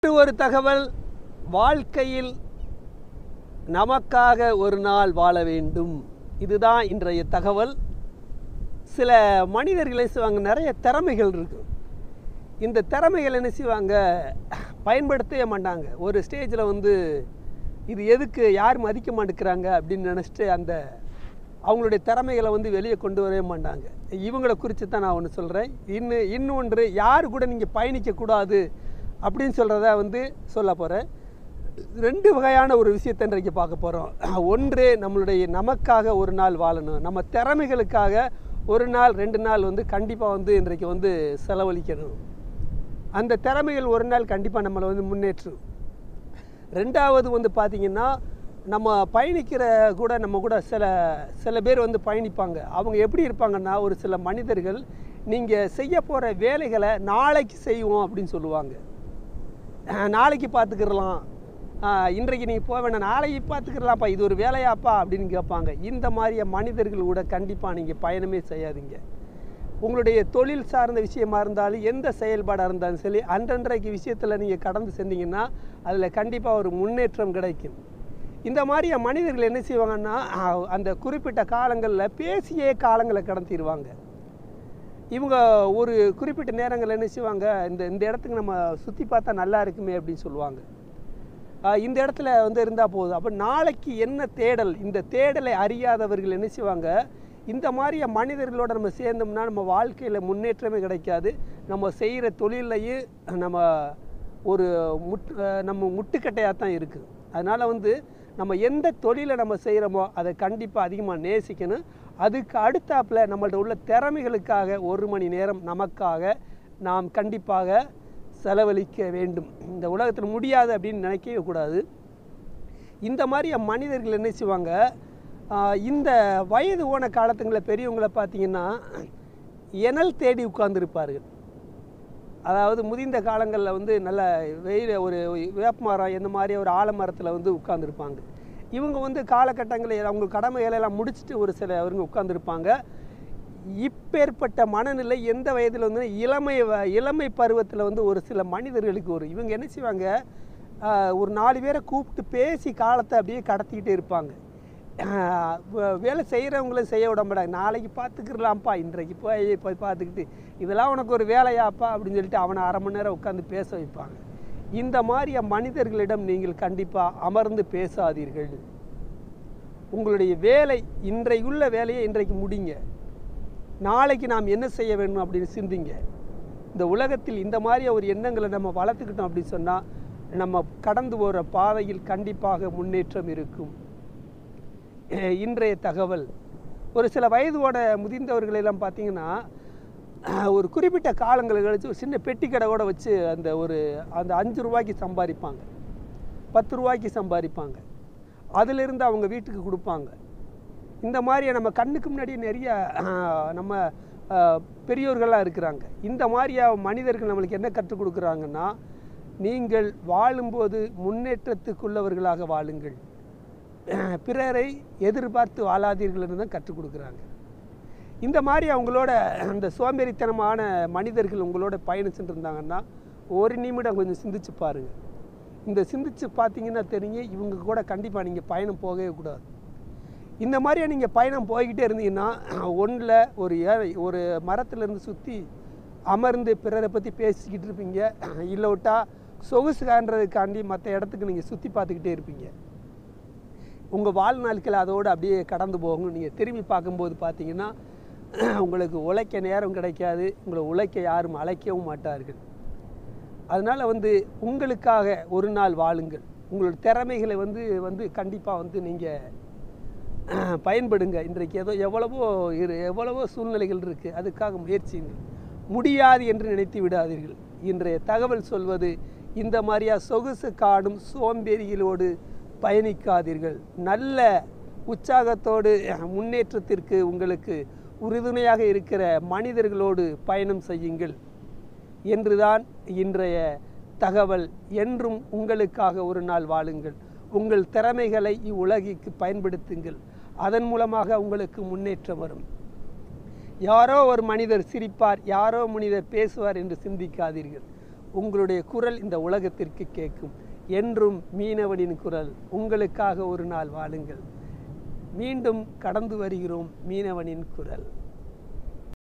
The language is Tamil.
இன்று ஒரு தகவல் வாழ்க்கையில் நமக்காக ஒரு நாள் வாழ வேண்டும் இதுதான் இன்றைய தகவல் சில மனிதர்கள் என்ன செய்வாங்க நிறைய திறமைகள் இருக்கு இந்த திறமைகள் என்ன செய்வாங்க பயன்படுத்தவே மாட்டாங்க ஒரு ஸ்டேஜில் வந்து இது எதுக்கு யார் மதிக்க மாட்டேங்கிறாங்க அப்படின்னு நினச்சிட்டு அந்த அவங்களுடைய திறமைகளை வந்து வெளியே கொண்டு வரவே மாட்டாங்க இவங்களை குறித்து தான் நான் ஒன்று சொல்கிறேன் இன்னும் இன்னொன்று யார் கூட நீங்கள் பயணிக்கக்கூடாது அப்படின்னு சொல்கிறத வந்து சொல்ல போகிறேன் ரெண்டு வகையான ஒரு விஷயத்தை இன்றைக்கு பார்க்க போகிறோம் ஒன்று நம்மளுடைய நமக்காக ஒரு நாள் வாழணும் நம்ம திறமைகளுக்காக ஒரு நாள் ரெண்டு நாள் வந்து கண்டிப்பாக வந்து இன்றைக்கு வந்து செலவழிக்கணும் அந்த திறமைகள் ஒரு நாள் கண்டிப்பாக நம்மளை வந்து முன்னேற்றும் ரெண்டாவது வந்து பார்த்திங்கன்னா நம்ம பயணிக்கிற கூட நம்ம கூட சில சில பேர் வந்து பயணிப்பாங்க அவங்க எப்படி இருப்பாங்கன்னா ஒரு சில மனிதர்கள் நீங்கள் செய்ய போகிற வேலைகளை நாளைக்கு செய்வோம் அப்படின்னு சொல்லுவாங்க அஹ் நாளைக்கு பார்த்துக்கிடலாம் ஆஹ் இன்றைக்கு நீங்கள் போக வேண்டாம் நாளைக்கு பார்த்துக்கிறலாம்ப்பா இது ஒரு வேலையாப்பா அப்படின்னு கேட்பாங்க இந்த மாதிரிய மனிதர்கள் கூட கண்டிப்பாக நீங்கள் பயணமே செய்யாதீங்க உங்களுடைய தொழில் சார்ந்த விஷயமா இருந்தாலும் எந்த செயல்பாடாக இருந்தாலும் சரி அன்றன்றைக்கு விஷயத்தில் நீங்கள் கடந்து சென்றீங்கன்னா அதில் கண்டிப்பாக ஒரு முன்னேற்றம் கிடைக்கும் இந்த மாதிரி மனிதர்கள் என்ன செய்வாங்கன்னா ஆஹ் அந்த குறிப்பிட்ட காலங்களில் பேசியே காலங்களை கடத்திடுவாங்க இவங்க ஒரு குறிப்பிட்ட நேரங்கள் என்ன செய்வாங்க இந்த இந்த இடத்துக்கு நம்ம சுற்றி பார்த்தா நல்லா இருக்குமே அப்படின்னு சொல்லுவாங்க ஆஹ் இந்த இடத்துல வந்து இருந்தால் போதும் அப்போ நாளைக்கு என்ன தேடல் இந்த தேடலை அறியாதவர்கள் என்ன செய்வாங்க இந்த மாதிரிய மனிதர்களோட நம்ம சேர்ந்தோம்னா நம்ம வாழ்க்கையில் முன்னேற்றமே கிடைக்காது நம்ம செய்கிற தொழிலையும் நம்ம ஒரு முட் ஆஹ் நம்ம முட்டுக்கட்டையாக தான் இருக்குது அதனால் வந்து நம்ம எந்த தொழிலை நம்ம செய்கிறோமோ அதை கண்டிப்பாக அதிகமாக நேசிக்கணும் அதுக்கு அடுத்தாப்பில் நம்மள்ட்ட உள்ள திறமைகளுக்காக ஒரு மணி நேரம் நமக்காக நாம் கண்டிப்பாக செலவழிக்க வேண்டும் இந்த உலகத்தில் முடியாது அப்படின்னு நினைக்கவே கூடாது இந்த மாதிரி மனிதர்கள் என்ன செய்வாங்க ஆஹ் இந்த வயது ஓன காலத்துங்களில் பெரியவங்களை பார்த்தீங்கன்னா எனல் தேடி உட்கார்ந்துருப்பார்கள் அதாவது முதிர்ந்த காலங்களில் வந்து நல்ல வெயில் ஒரு வேப்பமரம் இந்த மாதிரி ஒரு ஆலமரத்தில் வந்து உட்கார்ந்துருப்பாங்க இவங்க வந்து காலகட்டங்களில் அவங்க கடமைகளை எல்லாம் முடிச்சுட்டு ஒரு சில அவருங்க உட்கார்ந்துருப்பாங்க இப்பேற்பட்ட மனநிலை எந்த வயதில் வந்து இளமை வ- இளமை பருவத்தில் வந்து ஒரு சில மனிதர்களுக்கு ஒரு இவங்க என்ன செய்வாங்க ஆஹ் ஒரு நாலு பேரை கூப்பிட்டு பேசி காலத்தை அப்படியே கடத்திக்கிட்டே இருப்பாங்க ஆஹ் வே- வேலை செய்கிறவங்களும் செய்ய விட மாட்டாங்க நாளைக்கு பார்த்துக்கிறலாம்ப்பா இன்றைக்கு போய் போய் பார்த்துக்கிட்டு இதெல்லாம் உனக்கு ஒரு வேலையாப்பா அப்படின்னு சொல்லிட்டு அவனை அரை மணி நேரம் உட்காந்து பேச வைப்பாங்க இந்த மாதிரிய மனிதர்களிடம் நீங்கள் கண்டிப்பாக அமர்ந்து பேசாதீர்கள் உங்களுடைய வேலை இன்றைக்குள்ள வேலையை இன்றைக்கு முடிங்க நாளைக்கு நாம் என்ன செய்ய வேண்டும் அப்படின்னு சிந்திங்க இந்த உலகத்தில் இந்த மாதிரி ஒரு எண்ணங்களை நம்ம வளர்த்துக்கிட்டோம் அப்படின்னு சொன்னால் நம்ம கடந்து போகிற பாதையில் கண்டிப்பாக முன்னேற்றம் இருக்கும் அஹ் இன்றைய தகவல் ஒரு சில வயதோட முதிர்ந்தவர்கள் எல்லாம் பார்த்தீங்கன்னா அஹ் ஒரு குறிப்பிட்ட காலங்களை கழிச்சு ஒரு சின்ன பெட்டி கடை கூட வச்சு அந்த ஒரு அந்த அஞ்சு ரூபாய்க்கு சம்பாதிப்பாங்க பத்து ரூபாய்க்கு சம்பாதிப்பாங்க அதிலிருந்து அவங்க வீட்டுக்கு கொடுப்பாங்க இந்த மாதிரி நம்ம கண்ணுக்கு முன்னாடி நிறைய அஹ், நம்ம அஹ், பெரியோர்கள்லாம் இருக்கிறாங்க இந்த மாதிரியா மனிதர்கள் நம்மளுக்கு என்ன கற்றுக் கொடுக்குறாங்கன்னா நீங்கள் வாழும்போது முன்னேற்றத்துக்குள்ளவர்களாக வாழுங்கள் அஹ், பிறரை எதிர்பார்த்து வாழாதீர்கள் தான் கற்றுக் கொடுக்குறாங்க இந்த மாதிரி அவங்களோட அந்த சோம்பேறித்தனமான மனிதர்கள் உங்களோட பயணிச்சுட்டு இருந்தாங்கன்னா ஒரு நிமிடம் கொஞ்சம் சிந்திச்சு பாருங்க இந்த சிந்திச்சு பார்த்தீங்கன்னா தெரியும் இவங்க கூட கண்டிப்பாக நீங்கள் பயணம் போகவே கூடாது இந்த மாதிரியே நீங்கள் பயணம் போய்கிட்டே இருந்தீங்கன்னா ஒன்றில் ஒரு ஏழை ஒரு மரத்துலேருந்து சுற்றி அமர்ந்து பிறரை பற்றி பேசிக்கிட்டு இருப்பீங்க இல்லை விட்டா சொகுசு காண்றதுக்காண்டி மற்ற இடத்துக்கு நீங்கள் சுற்றி பார்த்துக்கிட்டே இருப்பீங்க உங்கள் வாழ்நாட்கள் அதோடு அப்படியே கடந்து போகும் நீங்கள் திரும்பி பார்க்கும்போது பார்த்தீங்கன்னா உங்களுக்கு உழைக்க நேரம் கிடைக்காது உங்களை உழைக்க யாரும் அழைக்கவும் மாட்டார்கள் அதனால் வந்து உங்களுக்காக ஒரு நாள் வாழுங்கள் உங்களோட திறமைகளை வந்து வந்து கண்டிப்பாக வந்து நீங்கள் பயன்படுங்க இன்றைக்கு ஏதோ எவ்வளவோ இரு எவ்வளவோ சூழ்நிலைகள் இருக்குது அதுக்காக முயற்சியுங்கள் முடியாது என்று நினைத்து விடாதீர்கள் இன்றைய தகவல் சொல்வது இந்த மாதிரியா சொகுசு காடும் சோம்பேறிகளோடு பயணிக்காதீர்கள் நல்ல உற்சாகத்தோடு முன்னேற்றத்திற்கு உங்களுக்கு உறுதுணையாக இருக்கிற மனிதர்களோடு பயணம் செய்யுங்கள் என்றுதான் இன்றைய தகவல் என்றும் உங்களுக்காக ஒரு நாள் வாழுங்கள் உங்கள் திறமைகளை இவ்வுலகிற்கு பயன்படுத்துங்கள் அதன் மூலமாக உங்களுக்கு முன்னேற்றம் வரும் யாரோ ஒரு மனிதர் சிரிப்பார் யாரோ மனிதர் பேசுவார் என்று சிந்திக்காதீர்கள் உங்களுடைய குரல் இந்த உலகத்திற்கு கேட்கும் என்றும் மீனவனின் குரல் உங்களுக்காக ஒரு நாள் வாழுங்கள் மீண்டும் கடந்து வருகிறோம் மீனவனின் குரல்